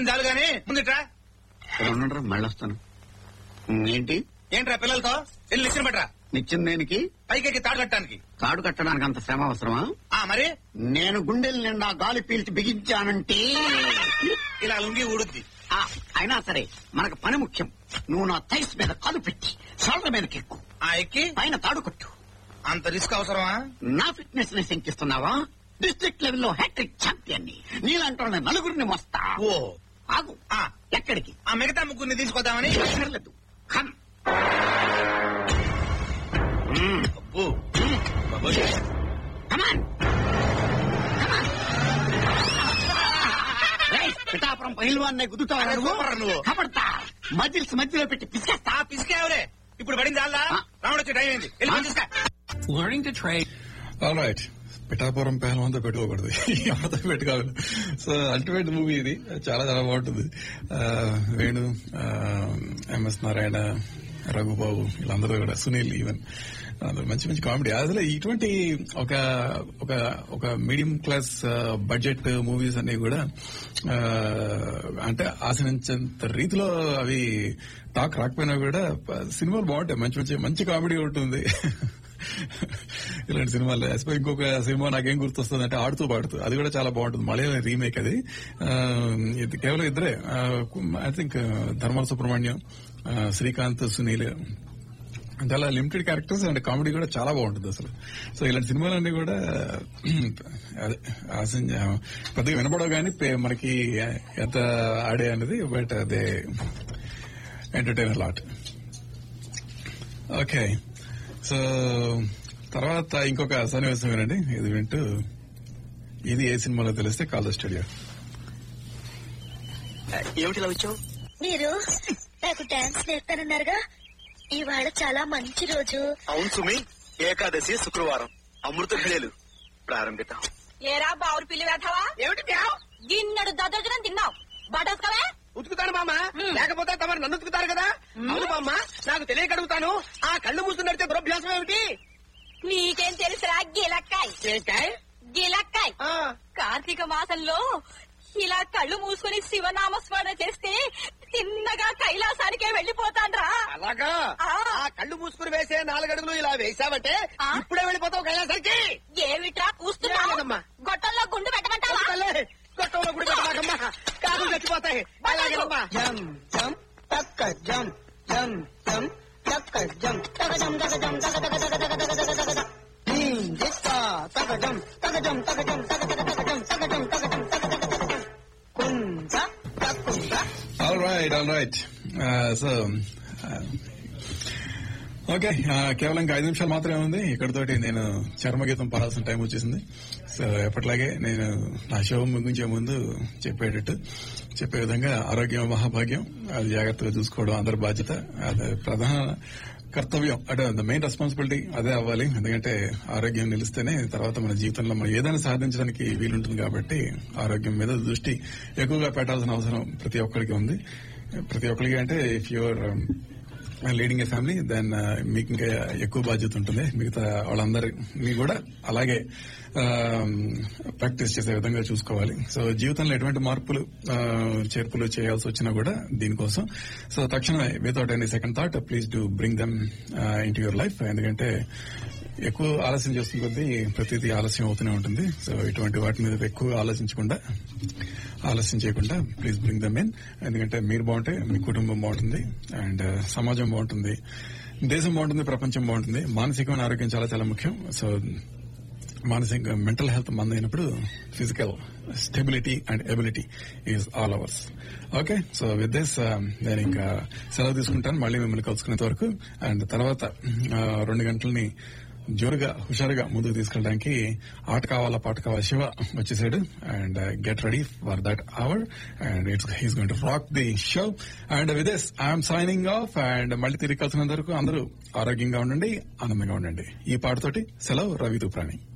చేసింది చాలు గాని ముందుట్రా ఉండరా మళ్ళీ వస్తాను ఏంటి ఏంట్రా పిల్లలతో వెళ్ళి నిచ్చిన పట్రా నిత్యం దేనికి పైకి తాడు కట్టడానికి తాడు కట్టడానికి అంత శ్రమ అవసరమా ఆ మరి నేను గుండెల నిండా గాలి పీల్చి బిగించానంటే ఇలా లుంగి ఊడుద్ది ఆ, అయినా సరే మనకు పని ముఖ్యం నువ్వు నా థైస్ మీద కాలు పెట్టి షోల్డర్ మీదకి ఎక్కు ఆ ఎక్కి పైన తాడు కట్టు అంత రిస్క్ అవసరమా నా ఫిట్నెస్ ని శంకిస్తున్నావా డిస్ట్రిక్ట్ లెవెల్లో హ్యాట్రిక్ ఛాంపియన్ ని నీలాంటి నలుగురిని మోస్తా ఓ ఆగు ఆ ఎక్కడికి ఆ మిగతా ముగ్గురిని తీసుకొద్దామని అక్కర్లేదు కమ్ అబ్బో బాబోయ్. కమాన్ పిఠాపురం పహిల్వాన్నే గుద్దుతావా అరే, నువ్వు సూపర్ నువ్వు. కబడతా మజిల్స్ మధ్యలో పెట్టి పిసికేస్తా ఆ పిసికేవరే ఇప్పుడు పడింది అల్లా ఆ. రావడం వచ్చే టైం అయింది వెళ్ళి పని చూసుకో. Learning to trade. All right Pithapuram పేలవంతో పెట్టుకోకూడదు ఎవరితో పెట్టుకోవాలి సో అల్టిమేట్ మూవీ ఇది చాలా చాలా బాగుంటుంది ఆ, వేణు ఆ, ఎంఎస్ నారాయణ రఘుబాబు వీళ్ళందరూ కూడా సునీల్ ఈవెన్ అందరూ మంచి మంచి కామెడీ అసలు ఇటువంటి ఒక ఒక ఒక మీడియం క్లాస్ బడ్జెట్ మూవీస్ అన్ని కూడా ఆ, అంటే ఆశించేంత రీతిలో అవి టాక్ రాకపోయినా కూడా ప- సినిమాలు బాగుంటాయి మంచి మంచి మంచి కామెడీ ఉంటుంది ఇలాంటి సినిమాలు ఎస్పెషల్ ఇంకొక సినిమా నాకేం గుర్తొస్తుంది అంటే ఆడుతూ పాడుతూ అది కూడా చాలా బాగుంటుంది మలయాళం రీమేక్ అది ఆ, ఇది కేవలం ఇద్దరే ఐ థింక్ ధర్మల సుబ్రహ్మణ్యం ఆ, శ్రీకాంత్ సునీల్ చాలా లిమిటెడ్ క్యారెక్టర్స్ అండ్ కామెడీ కూడా చాలా బాగుంటుంది అసలు సో ఇలాంటి సినిమాలన్నీ కూడా అదే ఆశించ పెద్దగా వినపడవు కానీ పే- మనకి ఎంత ఆడే అనేది బట్ అదే ఎంటర్టైనర్ లాట్ ఓకే సో తర్వాత ఇంకొక సన్నివేశం వినండి ఇది వింటూ ఇది ఏ సినిమాలో తెలిస్తే కాల్ స్టూడియో ఏమిటి వచ్చావు మీరు నాకు డాన్స్ నేర్పారన్నారుగా ఇవాళ చాలా మంచి రోజు అవును సుమి ఏకాదశి శుక్రవారం అమృత ఘడియలు ప్రారంభిద్దాం ఏరా బావురు పిల్లి వేధవా ఏమిటి మ్యావ్? గిన్నెడు దద్దోజనం తిన్నావు బడోసుకోవే ఉతుకుతాను మామ లేకపోతే తమరు నన్ను ఉతుకుతారు కదా అవును మామ నాకు తెలియక అడుగుతాను ఆ కళ్ళు మూసి నడిచే దురభ్యాసం ఏమిటి నీకేం తెలుసురా గిలక్కాయ్ ఏంటాయ్? గిలక్కాయ్ ఆ కార్తీక మాసంలో ఇలా కళ్ళు మూసుకుని శివనామస్మరణ చేస్తే తిన్నగా కైలాసానికే వెళ్లిపోతాన్రా అలాగా ఆ. ఆ కళ్ళు మూసుకుని వేసే నాలుగడుగులు ఇలా వేసావంటే ఆ. ఇప్పుడే వెళ్ళిపోతావు కైలాసానికి ఏమిట్రా కూస్తున్నావు ఏలేదమ్మా. గొట్టంలో గుండు పెట్టమంటావా తల్లే, కొట్టంలో గుడి పెట్టమాకమ్మా కాదు చచ్చిపోతాయి అలాగేనమ్మా దగజం దగజం దగ దగ దగ దగ దగ దగ దగ దగ దగ దగ. తగజం తగజం తగజం తగ దగ దగజం తగజం తగజం తగ దగ దగజం. కుంజ తక్కుంజ all right all right so okay కేవలం ఇంకా ఐదు నిమిషాలు మాత్రమే ఉంది ఇక్కడతోటి నేను చర్మగీతం పాడాల్సిన టైం వచ్చేసింది సో ఎప్పటిలాగే నేను నా షో ముగించే ముందు చెప్పేటట్టు చెప్పే విధంగా ఆరోగ్యం మహాభాగ్యం అది జాగ్రత్తగా చూసుకోవడం అందరి బాధ్యత అది ప్రధాన కర్తవ్యం అంటే ద మెయిన్ రెస్పాన్సిబిలిటీ అదే అవ్వాలి ఎందుకంటే ఆరోగ్యం నిలిస్తేనే తర్వాత మన జీవితంలో మనం ఏదైనా సాధించడానికి వీలుంటుంది కాబట్టి ఆరోగ్యం మీద దృష్టి ఎక్కువగా పెట్టాల్సిన అవసరం ప్రతి ఒక్కరికి ఉంది ప్రతి ఒక్కరికి అంటే if your leading a family then మీకు ఇంకా ఎక్కువ బాధ్యత ఉంటుంది మిగతా వాళ్ళందరినీ కూడా అలాగే ప్రాక్టీస్ చేసే విధంగా చూసుకోవాలి సో జీవితంలో ఎటువంటి మార్పులు ఆ, చేర్పులు చేయాల్సి వచ్చినా కూడా దీనికోసం సో తక్షణమే without any second thought please do bring them in your life ఎందుకంటే ఎక్కువ ఆలస్యం చేస్తున్న కొద్దీ ప్రతిదీ ఆలస్యం అవుతూనే ఉంటుంది సో ఇటువంటి వాటి మీద ఎక్కువ ఆలోచించకుండా ఆలస్యం చేయకుండా ప్లీజ్ బ్రింగ్ దమ్ ఇన్ ఎందుకంటే మీరు బాగుంటే మీ కుటుంబం బాగుంటుంది అండ్ సమాజం బాగుంటుంది దేశం బాగుంటుంది ప్రపంచం బాగుంటుంది మానసికమైన ఆరోగ్యం చాలా చాలా ముఖ్యం సో మానసిక మెంటల్ హెల్త్ మంది అయినప్పుడు physical stability and ability is all ours okay so with this నేను ఇంకా సెలవు తీసుకుంటాను మళ్ళీ మిమ్మల్ని కలుసుకునేంత వరకు అండ్ తర్వాత ఆ, రెండు గంటలని జోరుగా హుషారుగా ముందుకు తీసుకెళ్ళడానికి ఆట కావాలా పాట కావాలా శివ వచ్చేసాడు and get ready for that hour and it's he's going to rock the show and with this I'm signing off and మళ్ళీ తిరిగి కలిసినంత వరకు అందరూ ఆరోగ్యంగా ఉండండి ఆనందంగా ఉండండి ఈ పాటతోటి సెలవు రవి తుప్రాణి